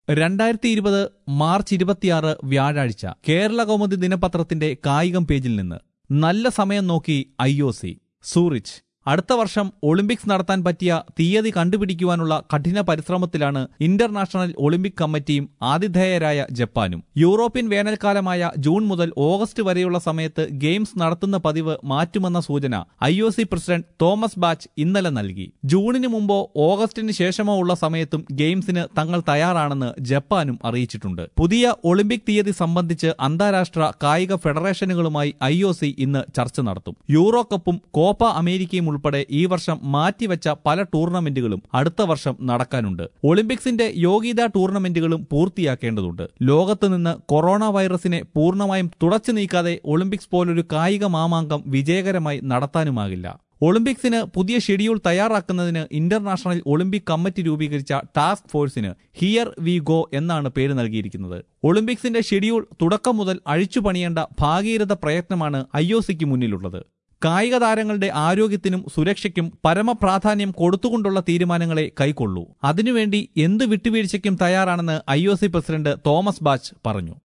രണ്ടായിരത്തി ഇരുപത് മാർച്ച് ഇരുപത്തിയാറ് വ്യാഴാഴ്ച കേരള കൗമുദി ദിനപത്രത്തിന്റെ കായികം പേജിൽ നിന്ന് നല്ല സമയം നോക്കി ഐ ഒ സി സൂറിച്ച് അടുത്ത വർഷം ഒളിമ്പിക്സ് നടത്താൻ പറ്റിയ തീയതി കണ്ടുപിടിക്കുവാനുള്ള കഠിന പരിശ്രമത്തിലാണ് ഇന്റർനാഷണൽ ഒളിമ്പിക് കമ്മിറ്റിയും ആതിഥേയരായ ജപ്പാനും യൂറോപ്യൻ വേനൽക്കാലമായ ജൂൺ മുതൽ ഓഗസ്റ്റ് വരെയുള്ള സമയത്ത് ഗെയിംസ് നടത്തുന്ന പതിവ് മാറ്റുമെന്ന സൂചന I O C president Thomas Bach ഇന്നലെ നൽകി ജൂണിന് മുമ്പോ ഓഗസ്റ്റിന് ശേഷമോ ഉള്ള സമയത്തും ഗെയിംസിന് തങ്ങൾ തയ്യാറാണെന്ന് ജപ്പാനും അറിയിച്ചിട്ടുണ്ട് പുതിയ ഒളിമ്പിക് തീയതി സംബന്ധിച്ച് അന്താരാഷ്ട്ര കായിക ഫെഡറേഷനുകളുമായി ഐ ഒ സി ഇന്ന് ചർച്ച നടത്തും യൂറോ കപ്പും കോപ്പ അമേരിക്കയും ഉൾപ്പെടെ ഈ വർഷം മാറ്റിവെച്ച പല ടൂർണമെന്റുകളും അടുത്ത വർഷം നടക്കാനുണ്ട് ഒളിമ്പിക്സിന്റെ യോഗ്യതാ ടൂർണമെന്റുകളും പൂർത്തിയാക്കേണ്ടതുണ്ട് ലോകത്ത് നിന്ന് കൊറോണ വൈറസിനെ പൂർണ്ണമായും തുടച്ചു നീക്കാതെ ഒളിമ്പിക്സ് പോലൊരു കായിക മാമാങ്കം വിജയകരമായി നടത്താനുമാകില്ല ഒളിമ്പിക്സിന് പുതിയ ഷെഡ്യൂൾ തയ്യാറാക്കുന്നതിന് ഇന്റർനാഷണൽ ഒളിമ്പിക് കമ്മിറ്റി രൂപീകരിച്ച ടാസ്ക് ഫോഴ്സിന് ഹിയർ വി ഗോ എന്നാണ് പേര് നൽകിയിരിക്കുന്നത് ഒളിമ്പിക്സിന്റെ ഷെഡ്യൂൾ തുടക്കം മുതൽ അഴിച്ചുപണിയേണ്ട ഭാഗീരഥ പ്രയത്നമാണ് ഐ ഒ സിക്ക് മുന്നിലുള്ളത് കായിക താരങ്ങളുടെ ആരോഗ്യത്തിനും സുരക്ഷയ്ക്കും പരമപ്രാധാന്യം കൊടുത്തുകൊണ്ടുള്ള തീരുമാനങ്ങളെ കൈക്കൊള്ളൂ അതിനുവേണ്ടി എന്ത് വിട്ടുവീഴ്ചയ്ക്കും തയ്യാറാണെന്ന് ഐ പ്രസിഡന്റ് തോമസ് ബാച്ച് പറഞ്ഞു